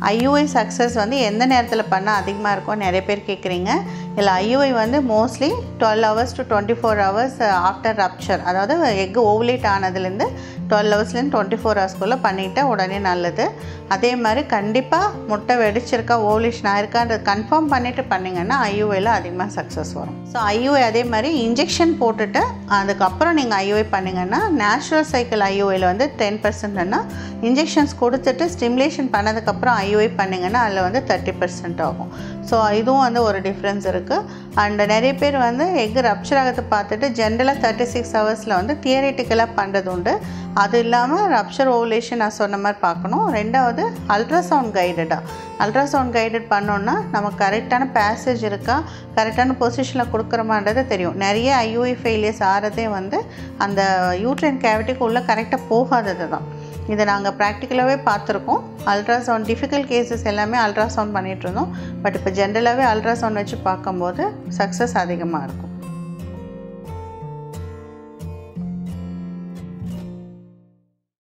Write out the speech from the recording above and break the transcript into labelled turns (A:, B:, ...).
A: IUI success வந்து எந்த நேரத்தில் பண்ணால் அதிகமாக இருக்கும் நிறைய பேர் கேட்குறீங்க இல்லை ஐயூஐ வந்து mostly twelve hours to twenty four hours after rupture அதாவது எக் ஓவலேட் ஆனதுலேருந்து டுவெல் ஹவர்ஸ்லேருந்து டுவெண்ட்டி ஃபோர் ஹவர்ஸ்க்குள்ளே பண்ணிட்டா உடனே நல்லது அதே மாதிரி கண்டிப்பாக முட்டை வெடிச்சிருக்கா ஓவலேஷன் ஆயிருக்கான்றது கன்ஃபார்ம் பண்ணிவிட்டு பண்ணிங்கன்னா ஐயூஐயில் அதிகமாக சக்ஸஸ் வரும் ஸோ ஐயூஐ அதே மாதிரி இன்ஜெக்ஷன் போட்டுட்டு அதுக்கப்புறம் நீங்கள் ஐயூஐ பண்ணிங்கன்னா நேச்சுரல் சைக்கிள் ஐயூஐயில் வந்து டென் பர்சன்ட்னா இன்ஜெக்ஷன்ஸ் கொடுத்துட்டு ஸ்டிமுலேஷன் பண்ணதுக்கப்புறம் ஐயூஐ பண்ணிங்கன்னா அதில் வந்து தேர்ட்டி பர்சன்ட் ஆகும் ஸோ இதுவும் வந்து ஒரு டிஃப்ரென்ஸ் இருக்குது அண்ட் நிறைய பேர் வந்து எக் ரப்ச்சர் ஆகிறத பார்த்துட்டு ஜென்ரலாக தேர்ட்டி சிக்ஸ் ஹவர்ஸில் வந்து தியரிட்டிக்கலாக பண்ணுறது உண்டு அது இல்லாமல் ரப்ச்சர் ஓவலேஷன் நான் சொன்ன மாதிரி பார்க்கணும் ரெண்டாவது அல்ட்ராசவுண்ட் கைடடாக அல்ட்ராசவுண்ட் கைடட் பண்ணோன்னா நமக்கு கரெக்டான பேசேஜ் இருக்கா கரெக்டான பொசிஷனில் கொடுக்குறோமான்றது தெரியும் நிறைய ஐயூஐ ஃபெயிலியர்ஸ் ஆகிறதே வந்து அந்த யூட்ரைன் கேவிட்டிக்கு உள்ளே கரெக்டாக போகாதது தான் இதை நாங்கள் ப்ராக்டிக்கலாகவே பார்த்துருக்கோம் அல்ட்ராசவுண்ட் டிஃபிகல்ட் கேசஸ் எல்லாமே அல்ட்ராசவுண்ட் பண்ணிகிட்டு இருந்தோம் பட் இப்போ ஜென்ரலாகவே அல்ட்ராசவுண்ட் வச்சு பார்க்கும்போது சக்ஸஸ் அதிகமாக இருக்கும்